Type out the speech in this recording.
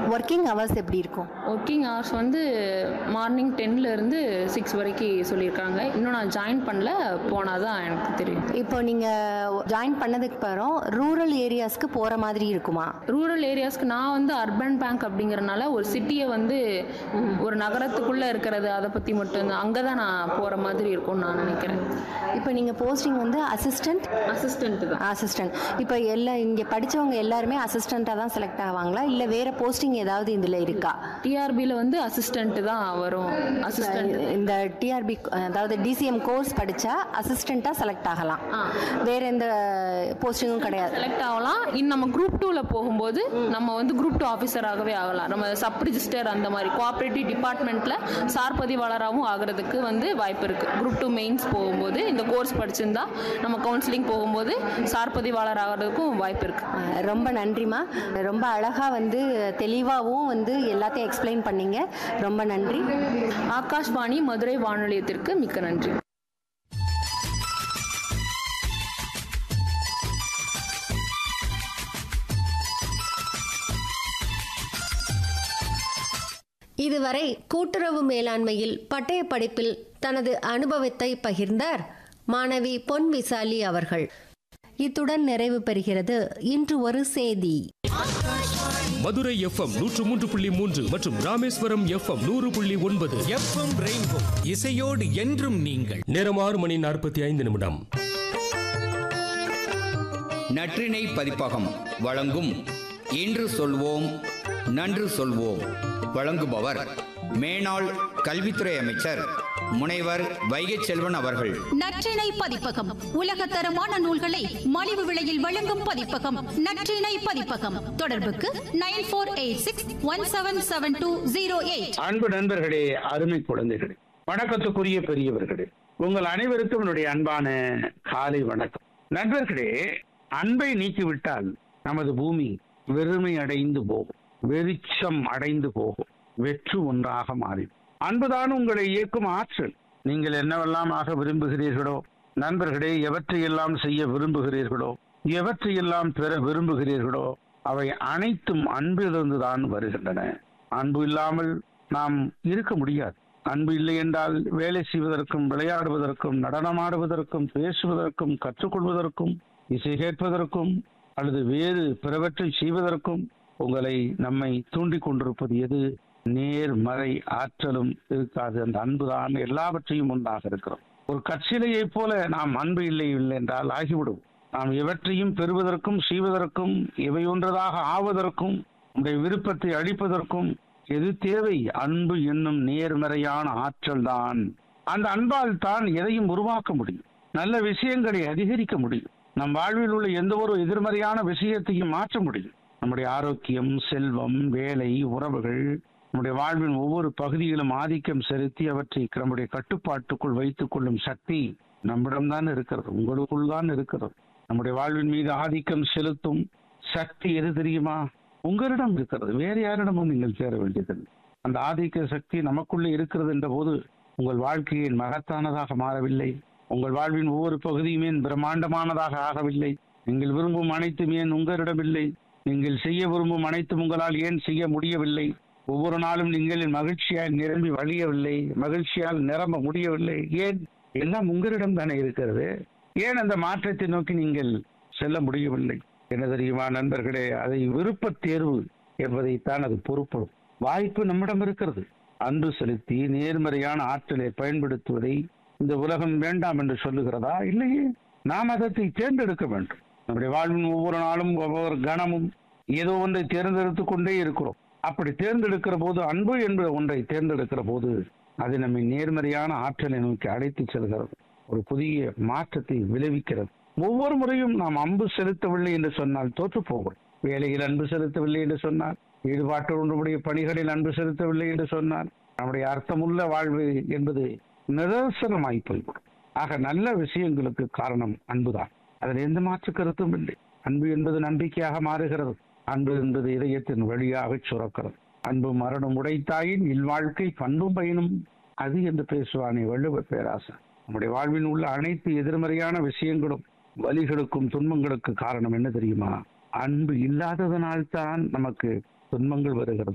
Working hours எப்படி இருக்கும் working hours வந்து மார்னிங் டென்லேருந்து சிக்ஸ் வரைக்கும் சொல்லியிருக்காங்க இன்னும் நான் ஜாயின் பண்ணல போனால் தான் எனக்கு தெரியும் இப்போ நீங்கள் ஜாயின் பண்ணதுக்கு அப்புறம் ரூரல் ஏரியாஸ்க்கு போகிற மாதிரி இருக்குமா ரூரல் ஏரியாஸ்க்கு நான் வந்து அர்பன் பேங்க் அப்படிங்கறனால ஒரு சிட்டியை வந்து ஒரு நகரத்துக்குள்ளே இருக்கிறது அதை பற்றி மட்டும் அங்கே தான் நான் போகிற மாதிரி இருக்கும்னு நான் நினைக்கிறேன் இப்போ நீங்கள் போஸ்டிங் வந்து அசிஸ்டன்ட் அசிஸ்டன்ட் தான் அசிஸ்டன்ட் இப்போ எல்லாம் இங்கே படித்தவங்க எல்லாருமே அசிஸ்டண்ட்டாக தான் செலக்ட் ஆவாங்களா இல்லை வேறு போஸ்டிங் ஏதாவது இதில் இருக்கா டிஆர்பியில் வந்து அசிஸ்டன்ட் தான் வரும் அசிஸ்டன்ட் இந்த டிஆர்பி அதாவது டிசிஎம் கோர்ஸ் படித்தா அசிஸ்டண்ட்டாக செலக்ட் ஆகலாம் ஆ. வேறு எந்த போஸ்டிங்கும் கிடையாது செலக்ட் ஆகலாம் இன்னும் நம்ம குரூப் டூவில் போகும்போது நம்ம வந்து குரூப் டூ ஆஃபீஸராகவே ஆகலாம் நம்ம சப் ரிஜிஸ்டர் அந்த மாதிரி கோஆப்ரேட்டிவ் டிபார்ட்மெண்ட்டில் சார் பதிவாளராகவும் ஆகிறதுக்கு வந்து வாய்ப்பு இருக்குது குரூப் டூ மெயின்ஸ் போகும்போது இந்த கோர்ஸ் படிச்சிருந்தா நம்ம கவுன்சிலிங் போகும்போது சார் பதிவாளர் ஆகிறதுக்கும் வாய்ப்பு இருக்குது அஹ் ரொம்ப நன்றிம்மா ரொம்ப அழகாக வந்து தெளிவாகவும் வந்து எல்லாத்தையும் எக்ஸ்பிளைன் பண்ணீங்க ரொம்ப நன்றி ஆகாஷ்வாணி மதுரை வானொலியத்திற்கு மிக்க நன்றி இதுவரை கூட்டுறவு மேலாண்மையில் பட்டய படிப்பில் தனது அனுபவத்தை பகிர்ந்தார் மாணவி பொன் விசாலி அவர்கள் இத்துடன் நிறைவு பெறுகிறது இன்று ஒரு செய்தி மதுரை எஃப்எம் நூற்று மூன்று புள்ளி மூன்று மற்றும் ராமேஸ்வரம் எஃப்எம் நூறு புள்ளி ஒன்பது எஃப்எம் ரெயின்போ இசையோடு என்றும் நீங்கள் நேரம் ஆறு மணி நாற்பத்தி ஐந்து நிமிடம் நற்றிணை பதிப்பகம் வழங்கும் இன்று சொல்வோம் நன்று சொல்வோம் வழங்குபவர் மேனாள் கல்வித்துறை அமைச்சர் முனைவர் வைகை செல்வன் அவர்கள் நற்றிணை பதிப்பகம் உலகத்தரமான நூல்களை மலிவு விலையில் வழங்கும் பதிப்பகம் நற்றிணை பதிப்பகம் தொடர்புக்கு nine four eight six one seven seven two zero eight அன்பு நண்பர்களே அருமை குழந்தைகளே வணக்கத்துக்குரிய பெரியவர்களே உங்கள் அனைவருக்கும் என்னுடைய அன்பான காலை வணக்கம் நண்பர்களே அன்பை நீக்கிவிட்டால் நமது பூமி வெறுமை அடைந்து போகும் வெளிச்சம் அடைந்து போகும் வெற்று ஒன்றாக மாறிடும் அன்புதான் உங்களை இயக்கும் ஆற்றல் நீங்கள் என்னவெல்லாம் ஆக விரும்புகிறீர்களோ நண்பர்களே எவற்றையெல்லாம் செய்ய விரும்புகிறீர்களோ எவற்றையெல்லாம் பெற விரும்புகிறீர்களோ அவை அனைத்தும் அன்பிலிருந்து தான் வருகின்றன அன்பு இல்லாமல் நாம் இருக்க முடியாது அன்பு இல்லை என்றால் வேலை செய்வதற்கும் விளையாடுவதற்கும் நடனமாடுவதற்கும் பேசுவதற்கும் கற்றுக்கொள்வதற்கும் இசை கேட்பதற்கும் அல்லது வேறு பிறவற்றை செய்வதற்கும் உங்களை நம்மை தூண்டிக் கொண்டிருப்பது எது நேர்மறை ஆற்றலும் இருக்காது அந்த அன்புதான் எல்லாவற்றையும் ஒன்றாக இருக்கிறோம் ஒரு கற்சிலையைப் போல நாம் அன்பு இல்லை இல்லை என்றால் ஆகிவிடும் நாம் எவற்றையும் பெறுவதற்கும் செய்வதற்கும் இவை ஒன்றதாக ஆவதற்கும் நம்முடைய விருப்பத்தை அளிப்பதற்கும் எது தேவை அன்பு என்னும் நேர்மறையான ஆற்றல் தான் அந்த அன்பால் தான் எதையும் உருவாக்க முடியும் நல்ல விஷயங்களை அதிகரிக்க முடியும் நம் வாழ்வில் உள்ள எந்த ஒரு எதிர்மறையான விஷயத்தையும் மாற்ற முடியும் நம்முடைய ஆரோக்கியம் செல்வம் வேலை உறவுகள் நம்முடைய வாழ்வின் ஒவ்வொரு பகுதியிலும் ஆதிக்கம் செலுத்தி அவற்றை நம்முடைய கட்டுப்பாட்டுக்குள் வைத்துக் கொள்ளும் சக்தி நம்மிடம்தான் இருக்கிறது உங்களுக்குள் தான் இருக்கிறது நம்முடைய வாழ்வின் மீது ஆதிக்கம் செலுத்தும் சக்தி எது தெரியுமா உங்களிடம் இருக்கிறது வேறு யாரிடமும் நீங்கள் சேர வேண்டியதில்லை அந்த ஆதிக்க சக்தி நமக்குள்ளே இருக்கிறது என்ற போது உங்கள் வாழ்க்கையின் மகத்தானதாக மாறவில்லை உங்கள் வாழ்வின் ஒவ்வொரு பகுதியுமே பிரம்மாண்டமானதாக ஆகவில்லை நீங்கள் விரும்பும் அனைத்தும் ஏன் உங்களிடமில்லை நீங்கள் செய்ய விரும்பும் அனைத்தும் உங்களால் ஏன் செய்ய முடியவில்லை ஒவ்வொரு நாளும் நீங்கள் மகிழ்ச்சியால் நிரம்பி வழியவில்லை மகிழ்ச்சியால் நிரம்ப முடியவில்லை ஏன் எல்லாம் உங்களிடம் தானே இருக்கிறது ஏன் அந்த மாற்றத்தை நோக்கி நீங்கள் செல்ல முடியவில்லை என்ன தெரியுமா நண்பர்களே அதை விருப்ப தேர்வு என்பதைத்தான் அது பொறுப்படும் வாய்ப்பு நம்மிடம் இருக்கிறது அன்பு செலுத்தி நேர்மறையான ஆற்றலை பயன்படுத்துவதை இந்த உலகம் வேண்டாம் என்று சொல்லுகிறதா இல்லையே நாம் அதத்தை தேர்ந்தெடுக்க வேண்டும் நம்முடைய வாழ்வின் ஒவ்வொரு நாளும் ஒவ்வொரு கணமும் ஏதோ ஒன்றை தேர்ந்தெடுத்துக் கொண்டே இருக்கிறோம் அப்படி தேர்ந்தெடுக்கிற போது அன்பு என்ற ஒன்றை தேர்ந்தெடுக்கிற போது அது நம்மை நேர்மறையான ஆற்றலை நோக்கி அழைத்து செல்கிறது ஒரு புதிய மாற்றத்தை விளைவிக்கிறது ஒவ்வொரு முறையும் நாம் அன்பு செலுத்தவில்லை என்று சொன்னால் தோற்று போகும் வேலையில் அன்பு செலுத்தவில்லை என்று சொன்னால் ஈடுபாட்டோடைய பணிகளில் அன்பு செலுத்தவில்லை என்று சொன்னால் நம்முடைய அர்த்தமுள்ள வாழ்வு என்பது நிதர்சனமாய் போய்விடும் ஆக நல்ல விஷயங்களுக்கு காரணம் அன்புதான் அதில் எந்த மாற்று கருத்தும் இல்லை அன்பு என்பது நம்பிக்கையாக மாறுகிறது அன்பு என்பது இதயத்தின் வழியாக சுரக்கிறது அன்பு மரணம் உடைத்தாயின் இல்வாழ்க்கை பண்பும் பயனும் அது என்று பேசுவானே வள்ளுவ பேராசன் நம்முடைய வாழ்வில் உள்ள அனைத்து எதிர்மறையான விஷயங்களும் வலிகளுக்கும் துன்பங்களுக்கு காரணம் என்ன தெரியுமா அன்பு இல்லாததனால்தான் நமக்கு துன்பங்கள் வருகிறது